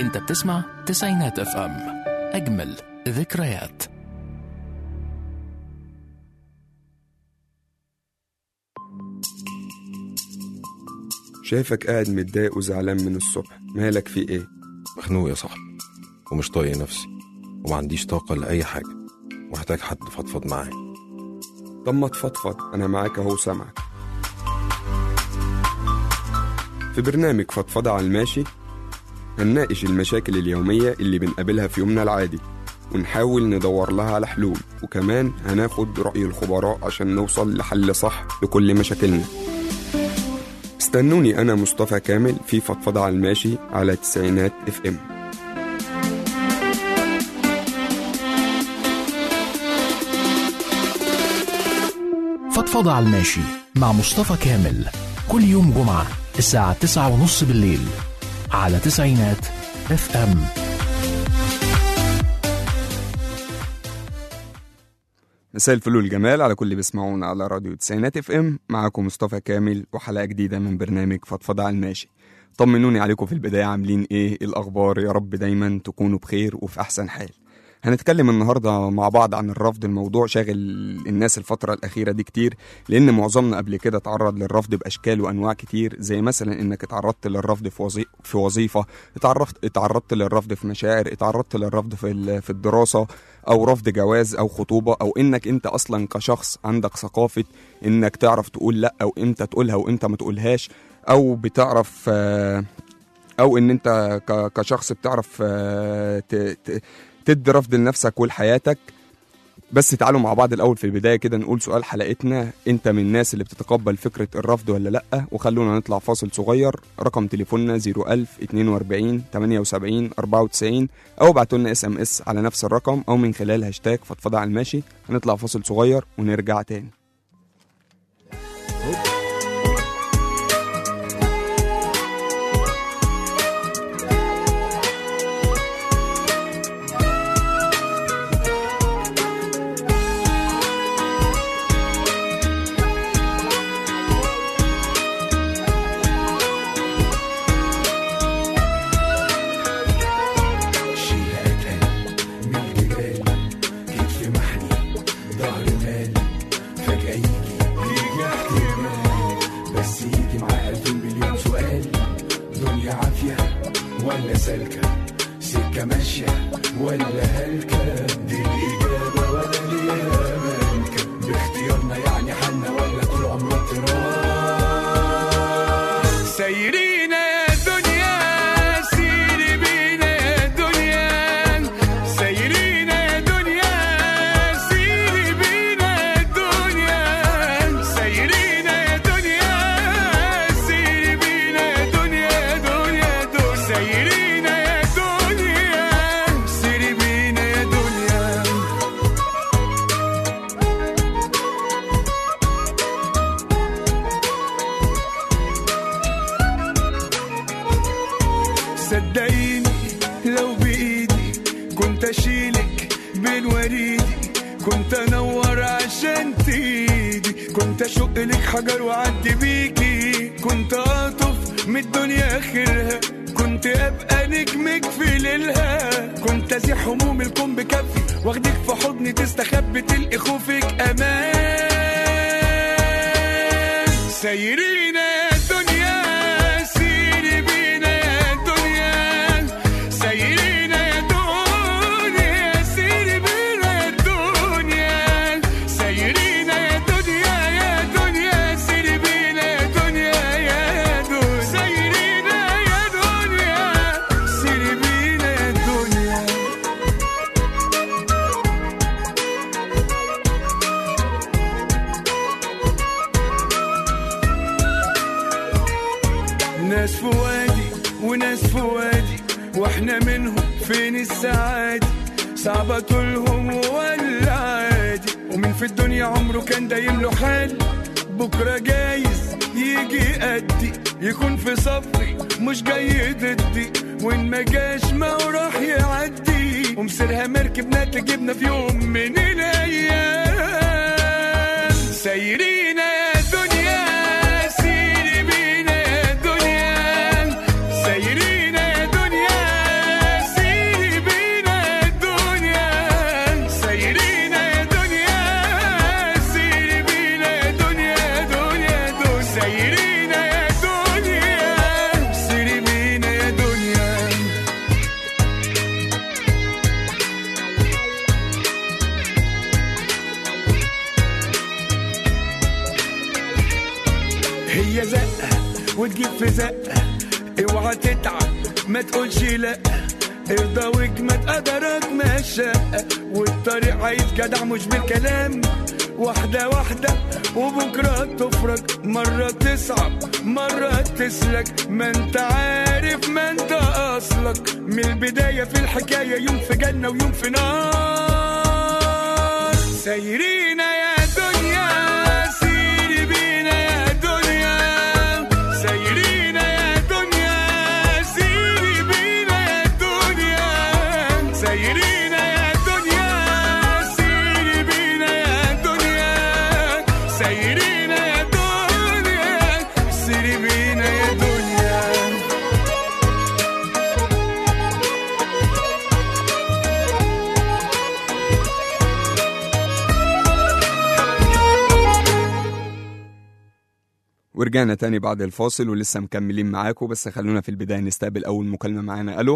انت بتسمع تسعينات اف ام اجمل ذكريات شايفك قاعد متضايق وزعلان من الصبح مالك في ايه مخنوق يا صاحبي ومش طايق نفسي وما عنديش طاقة لأي حاجة ومحتاج حد فضفض معاه طب ما تفضفض انا معاك اهو سامعك في برنامج فضفضة على الماشي هنناقش المشاكل اليومية اللي بنقابلها في يومنا العادي ونحاول ندور لها على حلول وكمان هناخد رأي الخبراء عشان نوصل لحل صح لكل مشاكلنا استنوني أنا مصطفى كامل في فضفضة على الماشي على تسعينات اف ام فضفضة على الماشي مع مصطفى كامل كل يوم جمعة الساعة تسعة ونص بالليل على تسعينات اف ام مساء الفل والجمال على كل اللي بيسمعونا على راديو تسعينات اف ام معاكم مصطفى كامل وحلقة جديدة من برنامج فضفضة على الماشي طمنوني عليكم في البداية عاملين ايه إيه الاخبار يا رب دايما تكونوا بخير وفي احسن حال هنتكلم النهاردة مع بعض عن الرفض الموضوع شاغل الناس الفترة الأخيرة دي كتير لأن معظمنا قبل كده اتعرض للرفض بأشكال وأنواع كتير زي مثلا إنك اتعرضت للرفض في, وظي... في وظيفة اتعرفت اتعرضت للرفض في مشاعر اتعرضت للرفض في ال... في الدراسة أو رفض جواز أو خطوبة أو إنك أنت أصلا كشخص عندك ثقافة إنك تعرف تقول لأ أو إمتى تقولها وإمتى ما تقولهاش أو بتعرف آه، او ان انت ك- كشخص بتعرف آه، ت- ت- تدي رفض لنفسك ولحياتك بس تعالوا مع بعض الاول في البدايه كده نقول سؤال حلقتنا انت من الناس اللي بتتقبل فكره الرفض ولا لا وخلونا نطلع فاصل صغير رقم تليفوننا 01000 42 78 94 او ابعتوا لنا اس ام اس على نفس الرقم او من خلال هاشتاج فضفضه على الماشي هنطلع فاصل صغير ونرجع تاني شيلة أتقل من الجبال كتف محني ظهر مال فجأة يجي يجي احتمال بس يجي معاه ألفين مليون سؤال دنيا عافية ولا سالكة سكة ماشية ولا هلكة دي الإجابة ولا ليها مالكة باختيارنا يعني حالنا ولا طول عمرنا اضطراب سايرين يا دنيا سيري بينا يا دنيا سايرين يا دنيا سيري بينا يا دنيا سايرين يا دنيا سيري بينا يا دنيا دنيا دنيا سايرين يا دنيا سيري بينا يا دنيا صدقيني لو بايدي كنت اشيلك بين وريدي كنت انور عشان تيدي كنت اشق لك حجر واعدي بيكي كنت اطف من الدنيا اخرها كنت ابقى نجمك في ليلها كنت ازيح هموم الكون بكفي واخدك في حضني تستخبي تلقي خوفك امان سايرين يا دنيا سيري بينا يا دنيا سايرين يا دنيا سيري بينا يا دنيا سايرين يا دنيا يا دنيا سيري بينا يا دنيا يا دنيا سايرين يا دنيا سيري بينا يا دنيا ناس في وادي وناس في وادي واحنا منهم فين السعادة صعبة طولهم ولا عادي ومين في الدنيا عمره كان دايم له حال بكرة جايز يجي قدي يكون في صفي مش جاي ضدي وان ما جاش ما هو راح يعدي ومسيرها مركبنا تجيبنا في يوم من الايام سايرين يا دنيا سيري بينا يا دنيا سايرين يا دنيا شقة وتجيب في زقة اوعى تتعب ما تقولش لا ارضى واجمد قدرك ما الشقة والطريق عايز جدع مش بالكلام واحدة واحدة وبكرة تفرج مرة تصعب مرة تسلك ما انت عارف ما انت اصلك من البداية في الحكاية يوم في جنة ويوم في نار سايرين يا دنيا سيري بينا يا دنيا سايرين يا دنيا سيري بينا يا دنيا سايرين يا دنيا سيري بينا يا دنيا سايرين يا دنيا سيري بينا يا دنيا ورجعنا تاني بعد الفاصل ولسه مكملين معاكم بس خلونا في البداية نستقبل أول مكالمة معانا ألو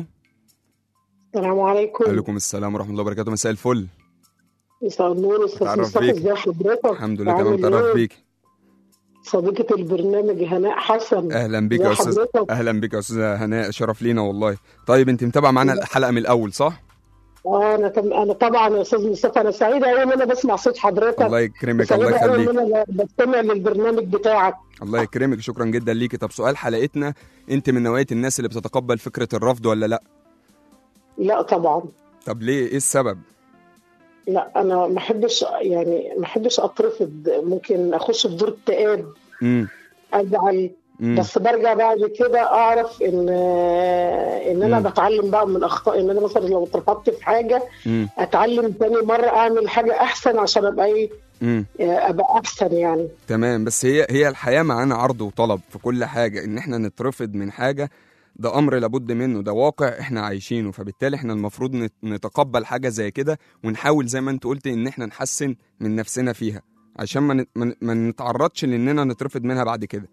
السلام عليكم عليكم السلام ورحمة الله وبركاته مساء الفل مساء النور استاذ اتعرف مصطفى بيك. ازي حضرتك الحمد لله تمام عامل تعرف إيه؟ بيك صديقة البرنامج هناء حسن أهلا بيك ازي يا أستاذ حضرتك أهلا بك يا أستاذة هناء شرف لينا والله طيب أنت متابعة معانا الحلقة من الأول صح؟ اه انا تم... انا طبعا يا استاذ مصطفى انا سعيده قوي ان انا بسمع صوت حضرتك الله يكرمك الله سعيده قوي يخليك ان انا بستمع للبرنامج بتاعك الله يكرمك شكرا جدا ليكي طب سؤال حلقتنا أنت من نوعية الناس اللي بتتقبل فكرة الرفض ولا لأ؟ لا طبعا طب ليه إيه السبب؟ لا انا ما احبش يعني ما احبش اترفض ممكن اخش في دور اكتئاب امم ازعل امم بس برجع بعد كده اعرف ان ان انا مم. بتعلم بقى من اخطائي ان انا مثلا لو اترفضت في حاجه امم اتعلم تاني مره اعمل حاجه احسن عشان ابقى ايه امم ابقى احسن يعني تمام بس هي هي الحياة معانا عرض وطلب في كل حاجة إن إحنا نترفض من حاجة ده أمر لابد منه ده واقع إحنا عايشينه فبالتالي إحنا المفروض نت- نتقبل حاجة زي كده ونحاول زي ما أنت قلت إن إحنا نحسن من نفسنا فيها عشان ما نت- ما ن- ما نتعرضش لإننا نترفض منها بعد كده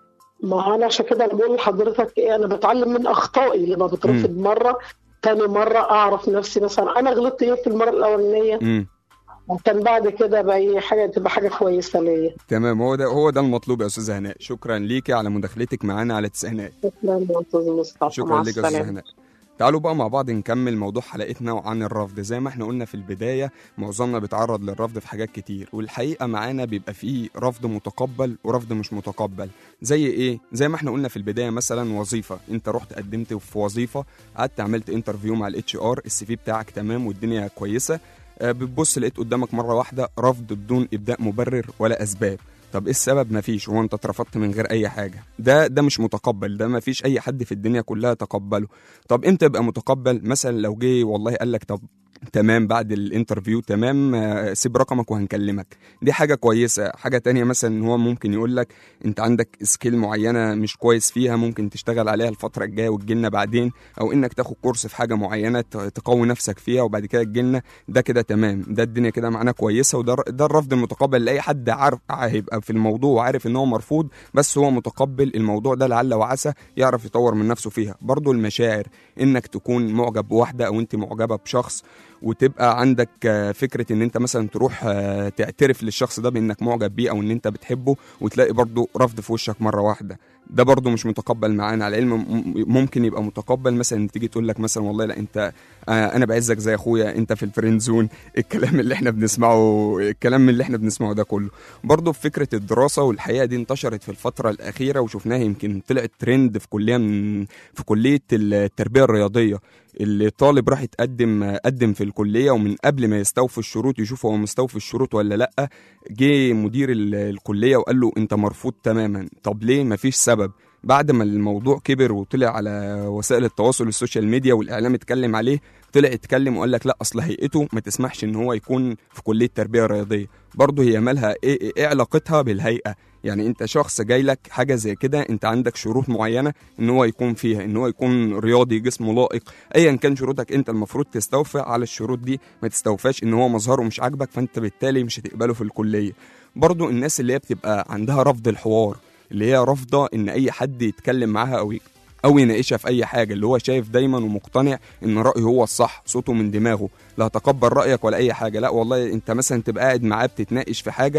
ما هو انا عشان كده انا بقول لحضرتك ايه انا بتعلم من اخطائي لما بترفض مره تاني مره اعرف نفسي مثلا انا غلطت ايه في المره الاولانيه امم عشان بعد كده بقى ايه حاجه تبقى حاجه كويسه ليا تمام هو ده هو ده المطلوب يا أستاذة هناء شكرا ليكي على مداخلتك معانا على تسعينات شكرا يا استاذ مصطفى مع شكرا لك يا استاذ السلامه هناء تعالوا بقى مع بعض نكمل موضوع حلقتنا عن الرفض زي ما احنا قلنا في البداية معظمنا بيتعرض للرفض في حاجات كتير والحقيقة معانا بيبقى فيه رفض متقبل ورفض مش متقبل زي ايه زي ما احنا قلنا في البداية مثلا وظيفة انت رحت قدمت في وظيفة قعدت عملت انترفيو مع الاتش ار السي في بتاعك تمام والدنيا كويسة آه، بتبص لقيت قدامك مرة واحدة رفض بدون ابداء مبرر ولا اسباب طب ايه السبب مفيش هو انت اترفضت من غير اي حاجه ده ده مش متقبل ده مفيش اي حد في الدنيا كلها تقبله طب امتى يبقى متقبل مثلا لو جه والله قال لك طب تمام بعد الانترفيو تمام آه، سيب رقمك وهنكلمك دي حاجه كويسه حاجه تانية مثلا ان هو ممكن يقول لك انت عندك سكيل معينه مش كويس فيها ممكن تشتغل عليها الفتره الجايه وتجيلنا بعدين او انك تاخد كورس في حاجه معينه ت- تقوي نفسك فيها وبعد كده تجيلنا ده كده تمام ده الدنيا كده معانا كويسه وده ده الرفض المتقبل لاي حد عارف هيبقى في الموضوع وعارف ان هو مرفوض بس هو متقبل الموضوع ده لعل وعسى يعرف يطور من نفسه فيها برضو المشاعر انك تكون معجب بواحده او انت معجبه بشخص وتبقى عندك آه، فكره ان انت مثلا تروح آه، تعترف للشخص ده بانك معجب بيه او ان انت بتحبه وتلاقي برضو رفض في وشك مره واحده ده برضو مش متقبل معانا على علم م- ممكن يبقى متقبل مثلا تيجي تقول لك مثلا والله لا انت آه، انا بعزك زي اخويا انت في الفريند زون الكلام اللي احنا بنسمعه الكلام اللي احنا بنسمعه ده كله برضه في فكره الدراسه والحقيقه دي انتشرت في الفتره الاخيره وشفناها يمكن طلعت ترند في كليه من في كليه التربيه الرياضيه اللي طالب راح يتقدم قدم في الكليه ومن قبل ما يستوفي الشروط يشوف هو مستوفي الشروط ولا لا جه مدير ال- الكليه وقال له انت مرفوض تماما طب ليه مفيش سبب بعد ما الموضوع كبر وطلع على وسائل التواصل السوشيال ميديا والاعلام اتكلم عليه طلع اتكلم وقال لك لا اصل هيئته ما تسمحش ان هو يكون في كليه تربيه رياضيه برضه هي مالها ايه, إيه علاقتها بالهيئه يعني انت شخص جاي لك حاجه زي كده انت عندك شروط معينه ان هو يكون فيها ان هو يكون رياضي جسمه لائق ايا كان شروطك انت المفروض تستوفى على الشروط دي ما تستوفاش ان هو مظهره مش عاجبك فانت بالتالي مش هتقبله في الكليه برضو الناس اللي هي بتبقى عندها رفض الحوار اللي هي رافضه ان اي حد يتكلم معاها او ي- او يناقشها في اي حاجه اللي هو شايف دايما ومقتنع ان رايه هو الصح صوته من دماغه لا تقبل رايك ولا اي حاجه لا والله انت مثلا تبقى قاعد معاه بتتناقش في حاجه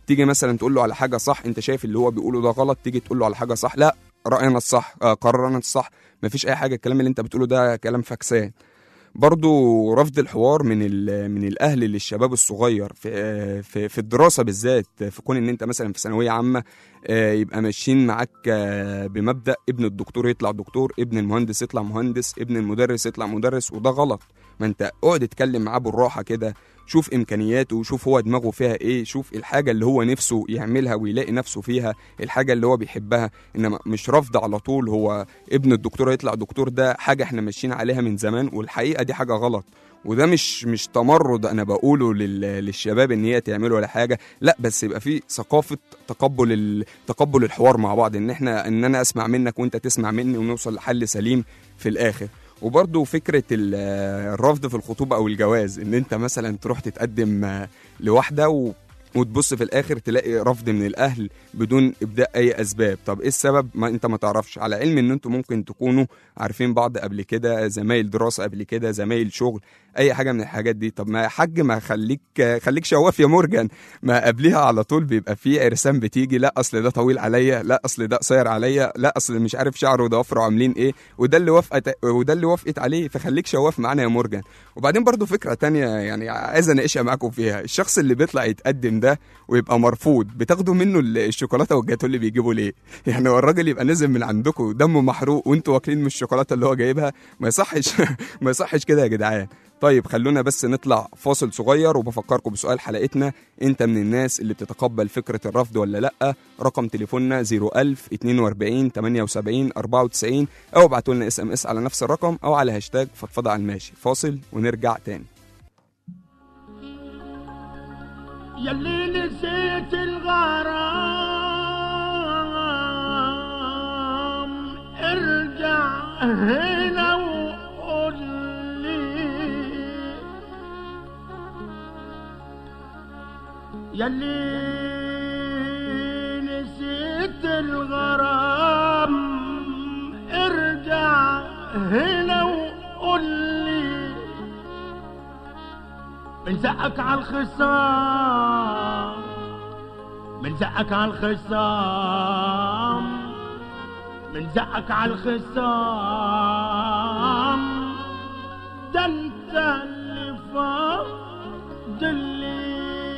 تيجي مثلا تقول له على حاجه صح انت شايف اللي هو بيقوله ده غلط تيجي تقول له على حاجه صح لا راينا الصح آه قرارنا الصح مفيش اي حاجه الكلام اللي انت بتقوله ده كلام فكسان برضو رفض الحوار من ال- من الاهل للشباب الصغير في آه، في في الدراسه بالذات في كون ان انت مثلا في ثانويه عامه آه، يبقى ماشيين معاك آه، بمبدا ابن الدكتور يطلع دكتور ابن المهندس يطلع مهندس ابن المدرس يطلع مدرس وده غلط ما انت اقعد اتكلم معاه بالراحه كده شوف امكانياته وشوف هو دماغه فيها ايه شوف الحاجه اللي هو نفسه يعملها ويلاقي نفسه فيها الحاجه اللي هو بيحبها انما مش رفض على طول هو ابن الدكتور يطلع دكتور ده حاجه احنا ماشيين عليها من زمان والحقيقه دي حاجه غلط وده مش مش تمرد انا بقوله لل- للشباب ان هي تعمله ولا حاجه لا بس يبقى في ثقافه تقبل ال- تقبل الحوار مع بعض ان احنا ان انا اسمع منك وانت تسمع مني ونوصل لحل سليم في الاخر وبرضه فكرة ال- الرفض في الخطوبة أو الجواز إن أنت مثلا تروح تتقدم آه، لواحدة و وتبص في الاخر تلاقي رفض من الاهل بدون ابداء اي اسباب طب ايه السبب ما انت ما تعرفش على علم ان انتوا ممكن تكونوا عارفين بعض قبل كده زمايل دراسه قبل كده زمايل شغل اي حاجه من الحاجات دي طب ما يا حاج ما خليك خليك شواف يا مورجان ما قبليها على طول بيبقى في عرسان بتيجي لا اصل ده طويل عليا لا اصل ده قصير عليا لا اصل مش عارف شعره وضوافره عاملين ايه وده اللي وافقت وده اللي وافقت عليه فخليك شواف معانا يا مورجان وبعدين برضو فكره تانية يعني عايز اناقشها معاكم فيها الشخص اللي بيطلع يتقدم ده ويبقى مرفوض بتاخدوا منه ال- الشوكولاته والجاتو اللي بيجيبوا ليه يعني هو الراجل يبقى نازل من عندكم دمه محروق وانتوا واكلين من الشوكولاته اللي هو جايبها ما يصحش ما يصحش كده يا جدعان طيب خلونا بس نطلع فاصل صغير وبفكركم بسؤال حلقتنا انت من الناس اللي بتتقبل فكره الرفض ولا لا رقم تليفوننا 01000 42 78 94 او ابعتوا لنا اس ام اس على نفس الرقم او على هاشتاج فضفضه على الماشي فاصل ونرجع تاني يلي نسيت الغرام ارجع هنا وقول لي يلي نسيت الغرام ارجع هنا وقول لي من زقك على الخصام من زقك على الخصام من زقك على الخصام ده انت اللي فاضل لي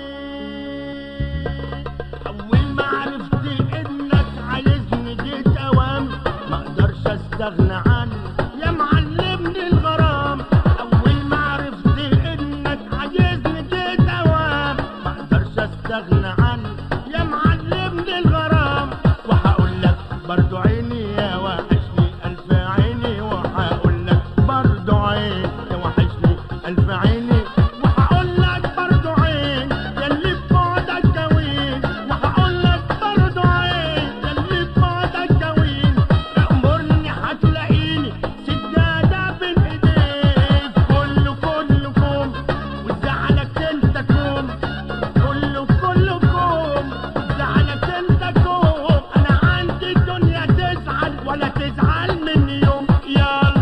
اول ما عرفت انك عايزني جيت اوام ما اقدرش استغنى عنك يا معلمني الغرام اول ما عرفت انك عايزني جيت اوام ما اقدرش استغنى عنك يا معلمني الغرام وهقول لك برضو عيني يا وحشني الف عيني وهقول لك برضو عين يا وحشني الف عيني وهقول لك برضو عين يلي في بعدك كوين وهقول لك برضو عين يلي في بعدك كوين امرني هتلاقيني سجادة بين ايديك كله كله كوم وزعلك انت كوم كله كله كوم زعلك انت كوم انا عندي الدنيا تزعل ولا تزعل مني يوم يلا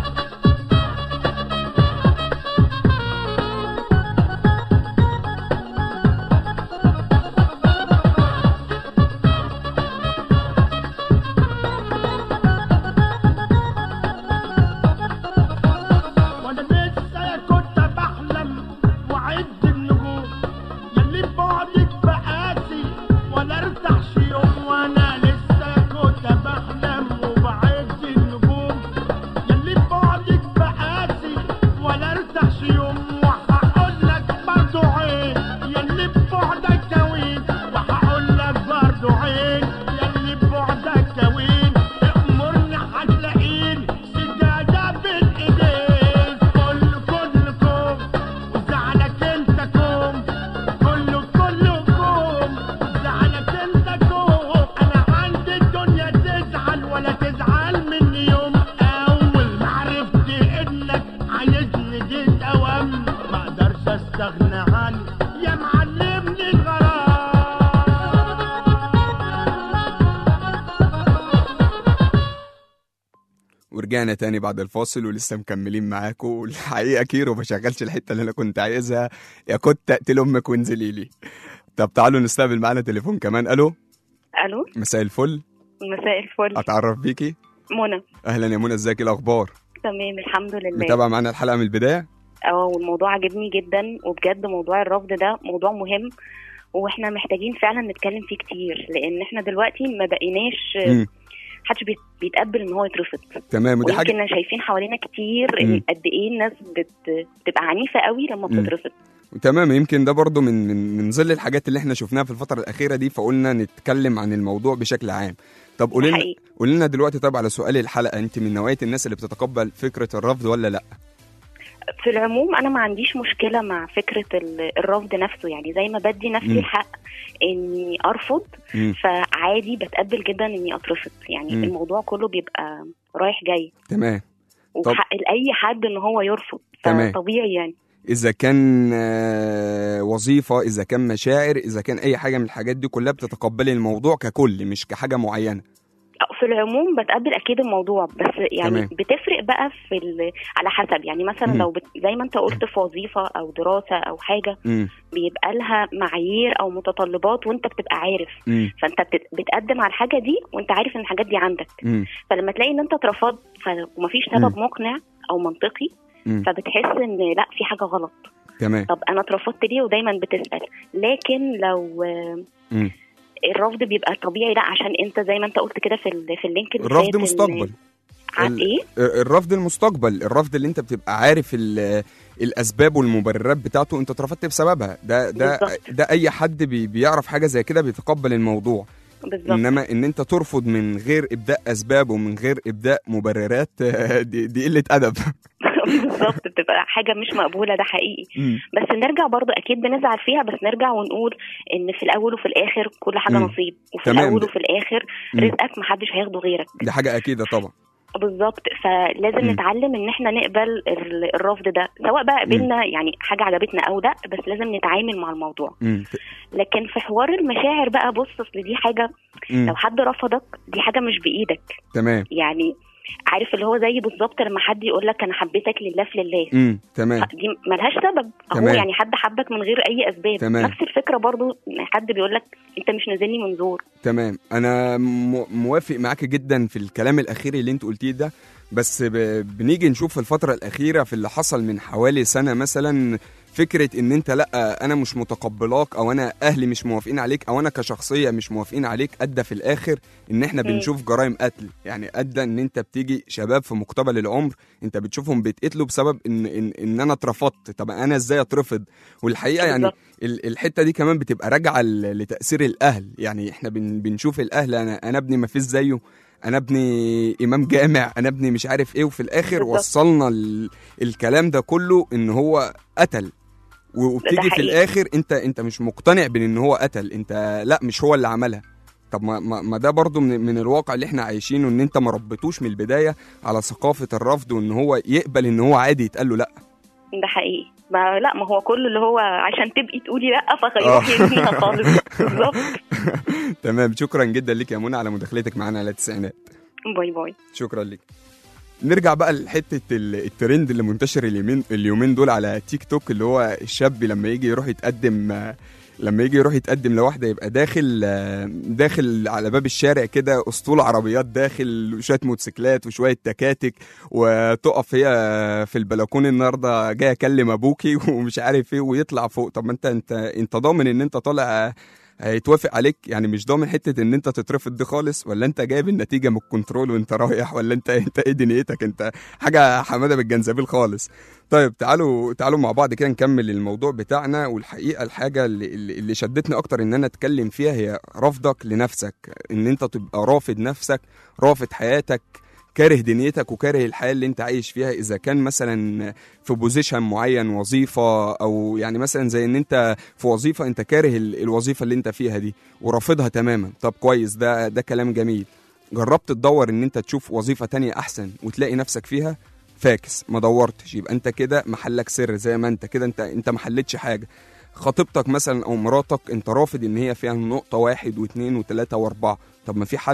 وانا لسه كنت بحلم وعد النجوم يلي بعدك بقاسي ولا ارتاحش يوم وانا لسه كنت بحلم وبعد النجوم يلي بعدك بقاسي ولا ارتاحش يوم وهقول لك برضو عين يلي ببعدك كوين وهقول لك برضو عين يلي ببعدك كوين امرني هتلاقيني سجادة بين ايديك كله كله كوم وزعلك انت كوم كله كله كوم زعلك انت كوم انا عندي الدنيا تزعل ولا تزعل مني يوم اول ما عرفت انك عايزني جيت اوام ما اقدرش استغنى عنك يا معلمني الغرام ورجعنا تاني بعد الفاصل ولسه مكملين معاكم والحقيقه كيرو ما شغلش الحته اللي انا كنت عايزها يا كنت اقتل امك وانزلي لي طب تعالوا نستقبل معانا تليفون كمان الو الو مساء الفل مساء الفل اتعرف بيكي منى اهلا يا منى ازيك إيه الاخبار تمام الحمد لله متابعه معانا الحلقه من البدايه اه والموضوع عجبني جدا وبجد موضوع الرفض ده موضوع مهم واحنا محتاجين فعلا نتكلم فيه كتير لان احنا دلوقتي ما بقيناش مم. محدش بيت- بيتقبل ان هو يترفض تمام ودي ويمكن حاجه شايفين حوالينا كتير مم. ان قد ايه الناس بت... بتبقى عنيفه قوي لما مم. بتترفض تمام يمكن ده برضو من من من ظل الحاجات اللي احنا شفناها في الفتره الاخيره دي فقلنا نتكلم عن الموضوع بشكل عام طب قولي ده لنا حقيقي. قولي لنا دلوقتي طب على سؤال الحلقه انت من نوعيه الناس اللي بتتقبل فكره الرفض ولا لا في العموم انا ما عنديش مشكله مع فكره ال- الرفض نفسه يعني زي ما بدي نفسي مم. الحق اني ارفض مم. فعادي بتقبل جدا اني اترفض يعني مم. الموضوع كله بيبقى رايح جاي تمام وحق لاي حد ان هو يرفض تمام. طبيعي يعني اذا كان آه، وظيفه اذا كان مشاعر اذا كان اي حاجه من الحاجات دي كلها بتتقبلي الموضوع ككل مش كحاجه معينه في العموم بتقبل اكيد الموضوع بس يعني تمام. بتفرق بقى في ال... على حسب يعني مثلا مم. لو بت... زي ما انت قلت في وظيفه او دراسه او حاجه امم بيبقى لها معايير او متطلبات وانت بتبقى عارف امم فانت بت... بتقدم على الحاجه دي وانت عارف ان الحاجات دي عندك امم فلما تلاقي ان انت اترفضت ف... ومفيش سبب مم. مقنع او منطقي مم. فبتحس ان لا في حاجه غلط تمام طب انا اترفضت ليه ودايما بتسال لكن لو آه، مم. الرفض بيبقى طبيعي لا عشان انت زي ما انت قلت كده في ال... في اللينك اللي الرفض فات إن- مستقبل عن ال- ايه الرفض المستقبل الرفض اللي انت بتبقى عارف ال- الاسباب والمبررات بتاعته انت اترفضت بسببها ده ده بالظبط. ده اي حد بي بيعرف حاجه زي كده بيتقبل الموضوع بالظبط انما ان انت ترفض من غير ابداء اسباب ومن غير ابداء مبررات دي, دي قله ادب بالظبط بتبقى حاجه مش مقبوله ده حقيقي بس نرجع برضو اكيد بنزعل فيها بس نرجع ونقول ان في الاول وفي الاخر كل حاجه مم. نصيب وفي تمام. الاول وفي الاخر مم. رزقك محدش هياخده غيرك دي حاجه اكيده طبعا بالظبط فلازم مم. نتعلم ان احنا نقبل ال- الرفض ده سواء بقى قبلنا يعني حاجه عجبتنا او لا بس لازم نتعامل مع الموضوع مم. لكن في حوار المشاعر بقى بص اصل دي حاجه مم. لو حد رفضك دي حاجه مش بايدك تمام يعني عارف اللي هو زي بالظبط لما حد يقول لك انا حبيتك لله في لله امم تمام دي ملهاش سبب هو تمام. يعني حد حبك من غير اي اسباب تمام. نفس الفكره برضو إن حد بيقول لك انت مش نازلني من زور تمام انا م- موافق معاك جدا في الكلام الاخير اللي انت قلتيه ده بس ب... بنيجي نشوف في الفتره الاخيره في اللي حصل من حوالي سنه مثلا فكره ان انت لا انا مش متقبلاك او انا اهلي مش موافقين عليك او انا كشخصيه مش موافقين عليك ادى في الاخر ان احنا مم. بنشوف جرائم قتل يعني ادى ان انت بتيجي شباب في مقتبل العمر انت بتشوفهم بيتقتلوا بسبب ان ان, إن انا اترفضت طب انا ازاي اترفض والحقيقه يعني بالظبط. ال- الحته دي كمان بتبقى راجعه ل- لتاثير الاهل يعني احنا بن بنشوف الاهل انا انا ابني ما فيش زيه انا ابني امام جامع انا ابني مش عارف ايه وفي الاخر بالظبط. وصلنا ال... الكلام ده كله ان هو قتل و- وبتيجي في حقيقي. الاخر انت انت مش مقتنع بان ان هو قتل انت لا مش هو اللي عملها طب ما, ما, ما ده برضو من, من الواقع اللي احنا عايشينه ان انت ما ربيتوش من البدايه على ثقافه الرفض وان هو يقبل ان هو عادي يتقال له لا ده حقيقي ما لا ما هو كل اللي هو عشان تبقي تقولي لا فهيروح آه. يرميها خالص بالظبط تمام شكرا جدا لك يا منى على مداخلتك معانا على التسعينات باي باي شكرا لك نرجع بقى لحته ال- الترند اللي منتشر اليومين اليومين دول على تيك توك اللي هو الشاب لما يجي يروح يتقدم آه، لما يجي يروح يتقدم لواحده يبقى داخل آه، داخل على باب الشارع كده اسطول عربيات داخل وشويه موتوسيكلات وشويه تكاتك وتقف هي في البلكونه النهارده جاي اكلم ابوكي ومش عارف ايه ويطلع فوق طب ما انت انت انت ضامن ان انت طالع آه، هيتوافق عليك يعني مش ضامن حته ان انت تترفض دي خالص ولا انت جايب النتيجه من الكنترول وانت رايح ولا انت انت ايه دنيتك انت حاجه حماده بالجنزبيل خالص طيب تعالوا تعالوا مع بعض كده نكمل الموضوع بتاعنا والحقيقه الحاجه اللي, اللي اللي شدتني اكتر ان انا اتكلم فيها هي رفضك لنفسك ان انت تبقى رافض نفسك رافض حياتك كاره دنيتك وكاره الحياه اللي انت عايش فيها اذا كان مثلا في بوزيشن معين وظيفه او يعني مثلا زي ان انت في وظيفه انت كاره ال- الوظيفه اللي انت فيها دي ورافضها تماما طب كويس ده ده كلام جميل جربت تدور ان انت تشوف وظيفه تانية احسن وتلاقي نفسك فيها فاكس ما دورتش يبقى انت كده محلك سر زي ما انت كده انت انت ما حلتش حاجه خطيبتك مثلا او مراتك انت رافض ان هي فيها نقطه واحد واثنين وثلاثه واربعه طب ما في حل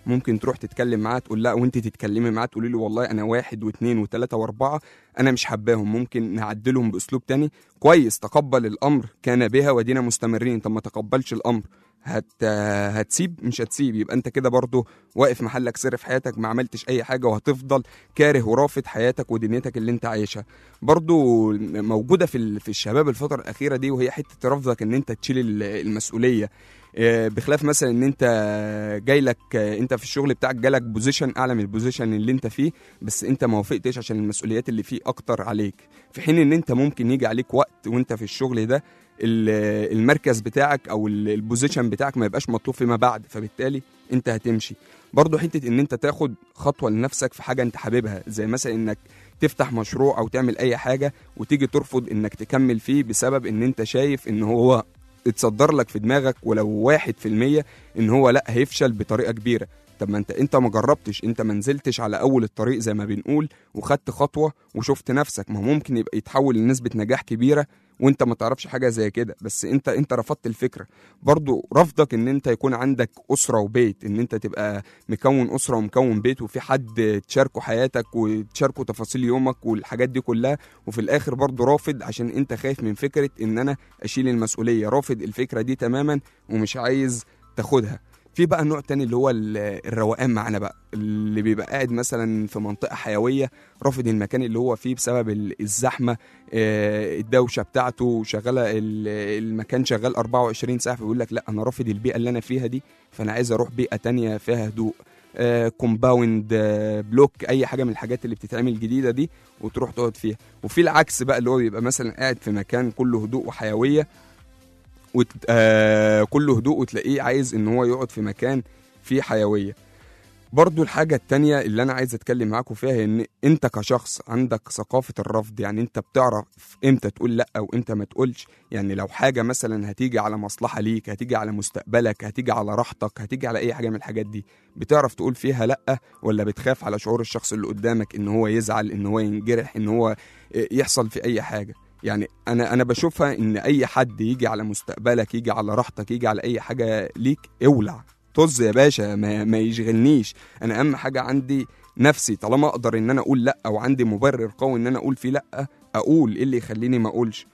ممكن تروح تتكلم معاه تقول لا وانت تتكلمي معاه تقولي له والله انا واحد واثنين وثلاثه واربعه انا مش حباهم ممكن نعدلهم باسلوب تاني كويس تقبل الامر كان بها ودينا مستمرين طب ما تقبلش الامر هت هتسيب مش هتسيب يبقى انت كده برضه واقف محلك سر في حياتك ما عملتش اي حاجه وهتفضل كاره ورافض حياتك ودنيتك اللي انت عايشها برضه موجوده في ال- في الشباب الفتره الاخيره دي وهي حته رفضك ان انت تشيل ال- المسؤوليه آه، بخلاف مثلا ان انت جاي لك آه، انت في الشغل بتاعك جالك بوزيشن اعلى من البوزيشن اللي انت فيه بس انت ما وافقتش عشان المسؤوليات اللي فيه اكتر عليك في حين ان انت ممكن يجي عليك وقت وانت في الشغل ده ال- المركز بتاعك او ال- البوزيشن بتاعك ما يبقاش مطلوب فيما بعد فبالتالي انت هتمشي برضه حته ان انت تاخد خطوه لنفسك في حاجه انت حاببها زي مثلا انك تفتح مشروع او تعمل اي حاجه وتيجي ترفض انك تكمل فيه بسبب ان انت شايف ان هو اتصدر لك في دماغك ولو واحد في المية ان هو لا هيفشل بطريقه كبيره طب ما انت انت ما جربتش انت ما نزلتش على اول الطريق زي ما بنقول وخدت خطوه وشفت نفسك ما هو ممكن يبقى يتحول لنسبه نجاح كبيره وانت ما تعرفش حاجه زي كده بس انت انت رفضت الفكره برضو رفضك ان انت يكون عندك اسره وبيت ان انت تبقى مكون اسره ومكون بيت وفي حد تشاركه حياتك وتشاركه تفاصيل يومك والحاجات دي كلها وفي الاخر برضو رافض عشان انت خايف من فكره ان انا اشيل المسؤوليه رافض الفكره دي تماما ومش عايز تاخدها في بقى نوع تاني اللي هو ال- الروقان معانا بقى اللي بيبقى قاعد مثلا في منطقه حيويه رافض المكان اللي هو فيه بسبب ال- الزحمه آه، الدوشه بتاعته شغاله ال- المكان شغال 24 ساعه فبيقول لك لا انا رافض البيئه اللي انا فيها دي فانا عايز اروح بيئه تانية فيها هدوء آه، كومباوند آه، بلوك اي حاجه من الحاجات اللي بتتعمل جديده دي وتروح تقعد فيها وفي العكس بقى اللي هو بيبقى مثلا قاعد في مكان كله هدوء وحيويه وت... آه كله هدوء وتلاقيه عايز ان هو يقعد في مكان فيه حيويه برضو الحاجة التانية اللي أنا عايز أتكلم معاكم فيها هي إن أنت كشخص عندك ثقافة الرفض يعني أنت بتعرف إمتى تقول لأ وإمتى ما تقولش يعني لو حاجة مثلا هتيجي على مصلحة ليك هتيجي على مستقبلك هتيجي على راحتك هتيجي على أي حاجة من الحاجات دي بتعرف تقول فيها لأ ولا بتخاف على شعور الشخص اللي قدامك إن هو يزعل إن هو ينجرح إن هو يحصل في أي حاجة يعني انا انا بشوفها ان اي حد يجي على مستقبلك يجي على راحتك يجي على اي حاجه ليك اولع طز يا باشا ما, ما يشغلنيش انا اهم حاجه عندي نفسي طالما اقدر ان انا اقول لا او عندي مبرر قوي ان انا اقول فيه لا اقول ايه اللي يخليني ما اقولش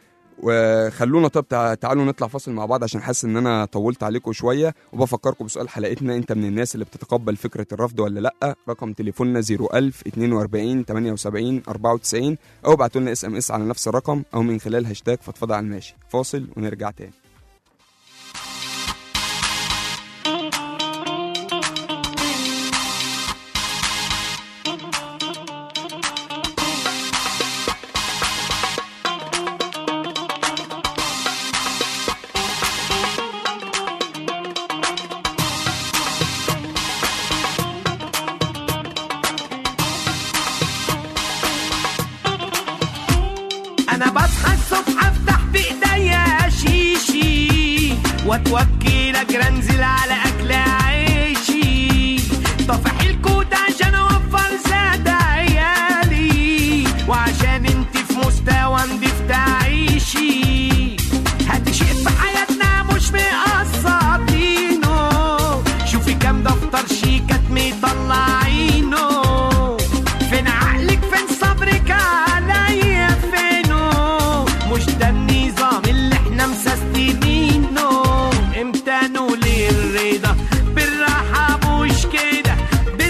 وخلونا طب تع- تعالوا نطلع فاصل مع بعض عشان حاسس ان انا طولت عليكم شويه وبفكركم بسؤال حلقتنا انت من الناس اللي بتتقبل فكره الرفض ولا لا رقم تليفوننا 01000 42 78 94 او ابعتوا لنا اس ام اس على نفس الرقم او من خلال هاشتاج فضفضه على الماشي فاصل ونرجع تاني انا بصحى الصبح افتح بايديا شيشي واتوكل اجري انزل على اكل عيشي طفح الكوت عشان اوفر زاد عيالي وعشان انت في مستوى نضيف تعيشي هاتي شيء في حياتنا مش مقسطينه شوفي كام دفتر شيكات مطلعينه فين عقلك فين صبرك عليا فينه مش ده النظام اللي احنا مسستمينه امتى نقول الرضا بالراحة مش كده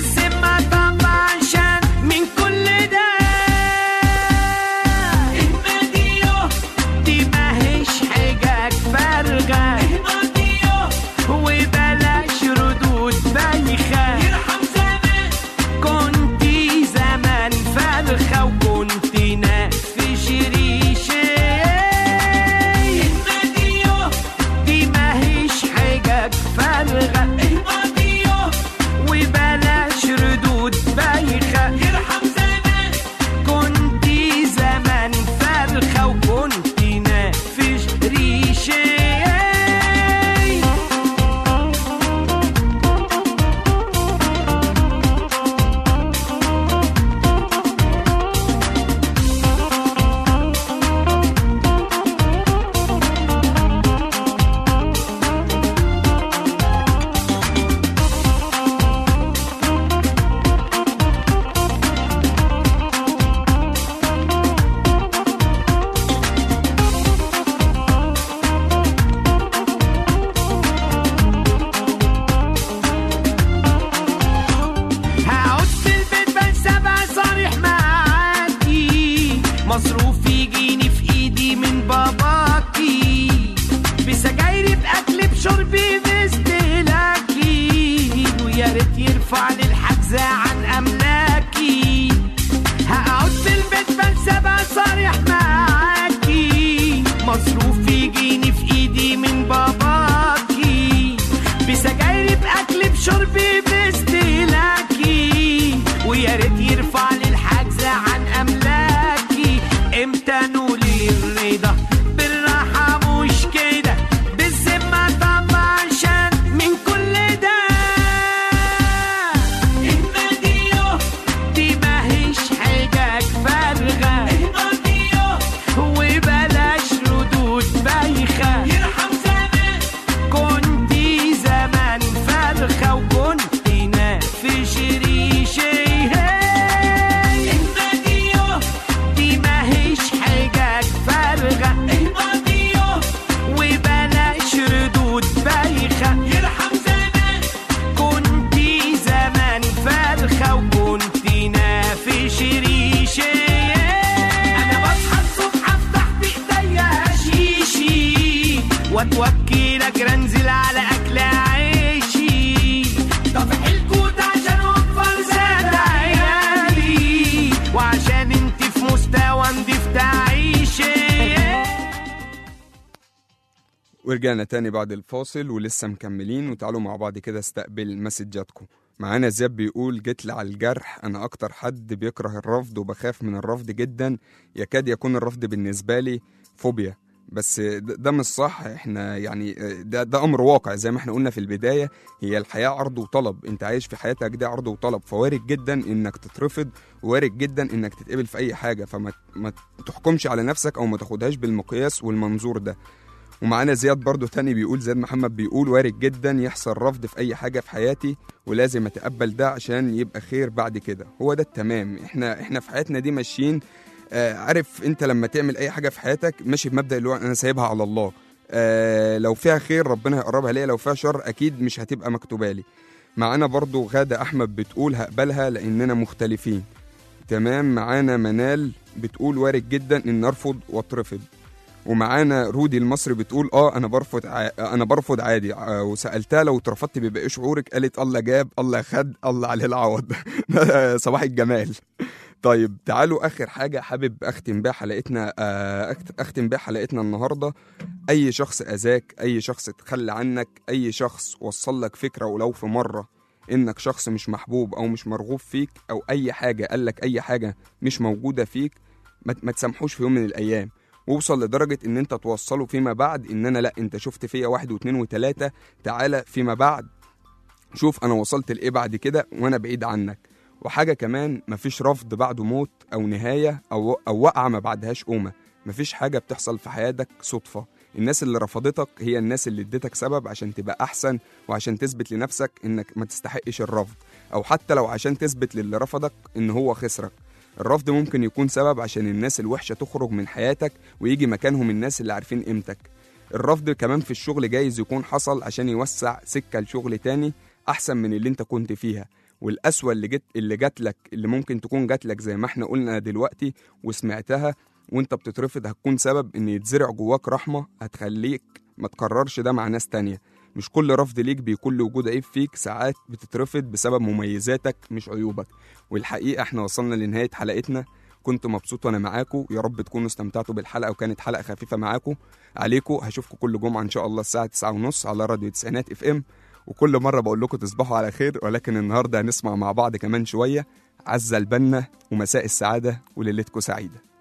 ورجعنا تاني بعد الفاصل ولسه مكملين وتعالوا مع بعض كده استقبل مسجاتكم معانا زياد بيقول جيت لي على الجرح انا اكتر حد بيكره الرفض وبخاف من الرفض جدا يكاد يكون الرفض بالنسبه لي فوبيا بس ده, ده مش صح احنا يعني ده ده امر واقع زي ما احنا قلنا في البدايه هي الحياه عرض وطلب انت عايش في حياتك دي عرض وطلب فوارد جدا انك تترفض وارد جدا انك تتقبل في اي حاجه فما ما تحكمش على نفسك او ما تاخدهاش بالمقياس والمنظور ده ومعانا زياد برضو تاني بيقول زياد محمد بيقول وارد جدا يحصل رفض في اي حاجه في حياتي ولازم اتقبل ده عشان يبقى خير بعد كده هو ده التمام احنا احنا في حياتنا دي ماشيين آه عارف انت لما تعمل اي حاجه في حياتك ماشي بمبدا اللي هو انا سايبها على الله آه لو فيها خير ربنا هيقربها ليا لو فيها شر اكيد مش هتبقى مكتوبه لي معانا برضو غادة احمد بتقول هقبلها لاننا مختلفين تمام معانا منال بتقول وارد جدا ان ارفض واترفض ومعانا رودي المصري بتقول اه انا برفض ع... انا برفض عادي آه، وسالتها لو اترفضت بيبقى ايه شعورك قالت الله جاب الله خد الله عليه العوض صباح الجمال طيب تعالوا اخر حاجه حابب اختم بيها حلقتنا آه، أخت- اختم بيها حلقتنا النهارده اي شخص اذاك اي شخص تخلى عنك اي شخص وصل لك فكره ولو في مره انك شخص مش محبوب او مش مرغوب فيك او اي حاجه قال لك اي حاجه مش موجوده فيك ما ما تسامحوش في يوم من الايام ووصل لدرجه ان انت توصله فيما بعد ان انا لا انت شفت فيا واحد واثنين وثلاثه تعالى فيما بعد شوف انا وصلت لايه بعد كده وانا بعيد عنك وحاجه كمان مفيش رفض بعده موت او نهايه او او وقعه ما بعدهاش قومه مفيش حاجه بتحصل في حياتك صدفه الناس اللي رفضتك هي الناس اللي اديتك سبب عشان تبقى احسن وعشان تثبت لنفسك انك ما تستحقش الرفض او حتى لو عشان تثبت للي رفضك ان هو خسرك الرفض ممكن يكون سبب عشان الناس الوحشه تخرج من حياتك ويجي مكانهم الناس اللي عارفين قيمتك الرفض كمان في الشغل جايز يكون حصل عشان يوسع سكه لشغل تاني احسن من اللي انت كنت فيها والقسوه اللي جت اللي جات لك اللي ممكن تكون جات لك زي ما احنا قلنا دلوقتي وسمعتها وانت بتترفض هتكون سبب ان يتزرع جواك رحمه هتخليك ما تكررش ده مع ناس تانية مش كل رفض ليك بيكون له وجود عيب فيك ساعات بتترفض بسبب مميزاتك مش عيوبك والحقيقه احنا وصلنا لنهايه حلقتنا كنت مبسوط وانا معاكم يا رب تكونوا استمتعتوا بالحلقه وكانت حلقه خفيفه معاكم عليكم هشوفكم كل جمعه ان شاء الله الساعه 9:30 على راديو تسعينات اف ام وكل مره بقول لكم تصبحوا على خير ولكن النهارده هنسمع مع بعض كمان شويه عزة البنا ومساء السعاده وليلتكم سعيده